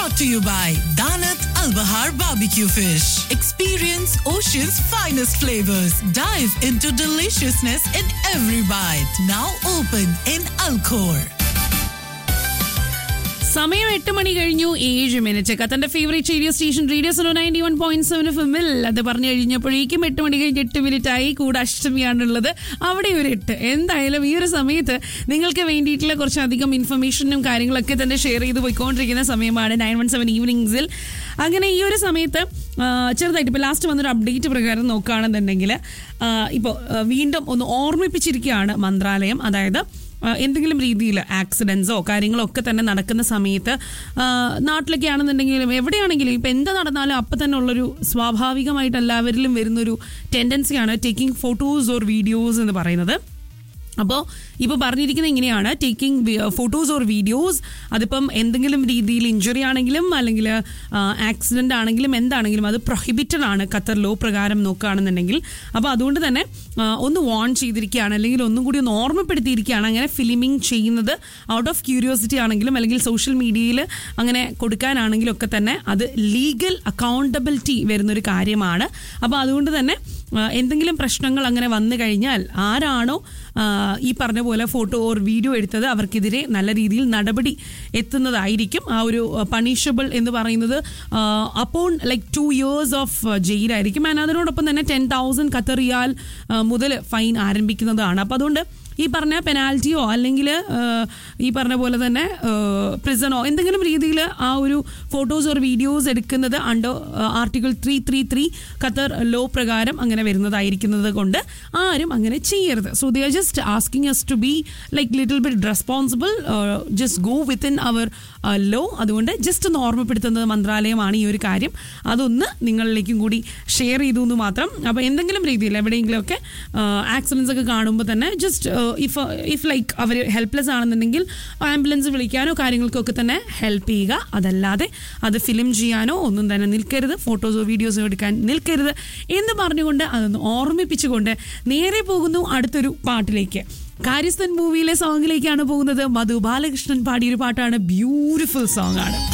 brought to you by Danat Al Bahar Barbecue Fish. Experience Ocean's finest flavors. Dive into deliciousness in every bite. Now open in Alcor. സമയം എട്ട് മണി കഴിഞ്ഞു ഏഴ് minute കത്തന്റെ favourite radio station radio so ninety one point seven എഫിൽ അത് പറഞ്ഞു കഴിഞ്ഞപ്പോഴേക്കും എട്ട് മണി കഴിഞ്ഞ് എട്ട് മിനിറ്റ് ആയി കൂടെ അഷ്ടമിയാണുള്ളത് അവിടെ ഒരു എട്ട് എന്തായാലും ഈ ഒരു സമയത്ത് നിങ്ങൾക്ക് വേണ്ടിയിട്ടുള്ള കുറച്ചധികം ഇൻഫർമേഷനും കാര്യങ്ങളൊക്കെ തന്നെ ഷെയർ ചെയ്ത് പോയിക്കൊണ്ടിരിക്കുന്ന സമയമാണ് നയൻ വൺ സെവൻ ഈവനിങ്സിൽ അങ്ങനെ ഈ ഒരു സമയത്ത് ആ, ചെറുതായിട്ട് ഇപ്പോൾ ലാസ്റ്റ് വന്നൊരു അപ്ഡേറ്റ് പ്രകാരം നോക്കുകയാണെന്നുണ്ടെങ്കിൽ ഇപ്പോൾ വീണ്ടും ഒന്ന് ഓർമ്മിപ്പിച്ചിരിക്കുകയാണ് മന്ത്രാലയം അതായത് ആ, എന്തെങ്കിലും രീതിയിൽ ആക്സിഡൻസോ കാര്യങ്ങളോ ഒക്കെ തന്നെ നടക്കുന്ന സമയത്ത് ആ, നാട്ടിലൊക്കെ ആണെന്നുണ്ടെങ്കിലും എവിടെയാണെങ്കിലും ഇപ്പം എന്ത് നടന്നാലും അപ്പം തന്നെ ഉള്ളൊരു സ്വാഭാവികമായിട്ട് എല്ലാവരിലും വരുന്നൊരു ടെൻഡൻസിയാണ് ടേക്കിംഗ് ഫോട്ടോസ് ഓർ വീഡിയോസ് എന്ന് പറയുന്നത് അപ്പോൾ ഇപ്പോൾ പറഞ്ഞിരിക്കുന്നത് ഇങ്ങനെയാണ് ടേക്കിംഗ് ഫോട്ടോസ് ഓർ വീഡിയോസ് അതിപ്പം എന്തെങ്കിലും രീതിയിൽ ഇഞ്ചുറി ആണെങ്കിലും അല്ലെങ്കിൽ ആക്സിഡൻ്റ് ആണെങ്കിലും എന്താണെങ്കിലും അത് പ്രൊഹിബിറ്റഡ് ആണ് ഖത്തർ ലോ പ്രകാരം നോക്കുകയാണെന്നുണ്ടെങ്കിൽ അപ്പോൾ അതുകൊണ്ട് തന്നെ ആ, ഒന്ന് വാൺ ചെയ്തിരിക്കുകയാണ് അല്ലെങ്കിൽ ഒന്നും കൂടി ഒന്ന് ഓർമ്മപ്പെടുത്തിയിരിക്കുകയാണ് അങ്ങനെ ഫിലിമിങ് ചെയ്യുന്നത് ഔട്ട് ഓഫ് ക്യൂരിയോസിറ്റി ആണെങ്കിലും അല്ലെങ്കിൽ സോഷ്യൽ മീഡിയയിൽ അങ്ങനെ കൊടുക്കാനാണെങ്കിലും ഒക്കെ തന്നെ അത് ലീഗൽ അക്കൗണ്ടബിലിറ്റി വരുന്നൊരു കാര്യമാണ് അപ്പോൾ അതുകൊണ്ട് തന്നെ ആ, എന്തെങ്കിലും പ്രശ്നങ്ങൾ അങ്ങനെ വന്നു കഴിഞ്ഞാൽ ആരാണോ ആ, ഈ പറഞ്ഞ പോലെ ഫോട്ടോ ഓർ വീഡിയോ എടുത്തത് അവർക്കെതിരെ നല്ല രീതിയിൽ നടപടി എത്തുന്നതായിരിക്കും ആ ഒരു പണിഷബിൾ എന്ന് പറയുന്നത് upon like two years of ജയിലായിരിക്കും ആൻഡ് അതിനോടൊപ്പം തന്നെ ടെൻ തൗസൻഡ് ഖത്തറിയാൽ മുതൽ ഫൈൻ ആരംഭിക്കുന്നതാണ് അപ്പോൾ അതുകൊണ്ട് ഈ പറഞ്ഞ പെനാൽറ്റിയോ അല്ലെങ്കിൽ ഈ പറഞ്ഞ പോലെ തന്നെ പ്രിസണോ എന്തെങ്കിലും രീതിയിൽ ആ ഒരു ഫോട്ടോസ് ഓർ വീഡിയോസ് എടുക്കുന്നത് under article three three three Qatar law പ്രകാരം അങ്ങനെ വരുന്നതായിരിക്കുന്നത് കൊണ്ട് ആരും അങ്ങനെ ചെയ്യരുത് so they are just asking us to be like little bit responsible just go within our law അതുകൊണ്ട് ജസ്റ്റ് ഒന്ന് ഓർമ്മപ്പെടുത്തുന്നത് മന്ത്രാലയമാണ് ഈ ഒരു കാര്യം അതൊന്ന് നിങ്ങളിലേക്കും കൂടി ഷെയർ ചെയ്തു എന്ന് മാത്രം അപ്പോൾ എന്തെങ്കിലും രീതിയിൽ എവിടെയെങ്കിലുമൊക്കെ ആക്സിഡൻസ് ഒക്കെ കാണുമ്പോൾ തന്നെ ജസ്റ്റ് ഇഫ് ഇഫ് ലൈക്ക് അവർ ഹെൽപ്ലെസ് ആണെന്നുണ്ടെങ്കിൽ ആംബുലൻസ് വിളിക്കാനോ കാര്യങ്ങൾക്കൊക്കെ തന്നെ ഹെൽപ്പ് ചെയ്യുക അതല്ലാതെ അത് ഫിലിം ചെയ്യാനോ ഒന്നും തന്നെ നിൽക്കരുത് ഫോട്ടോസോ വീഡിയോസോ എടുക്കാൻ നിൽക്കരുത് എന്ന് പറഞ്ഞുകൊണ്ട് അതൊന്ന് ഓർമ്മിപ്പിച്ചുകൊണ്ട് നേരെ പോകുന്നു അടുത്തൊരു പാട്ടിലേക്ക് കാര്യസ്ഥൻ മൂവിയിലെ സോങ്ങിലേക്കാണ് പോകുന്നത് മധു ബാലകൃഷ്ണൻ പാടിയൊരു പാട്ടാണ് ബ്യൂട്ടിഫുൾ സോങ് ആണ്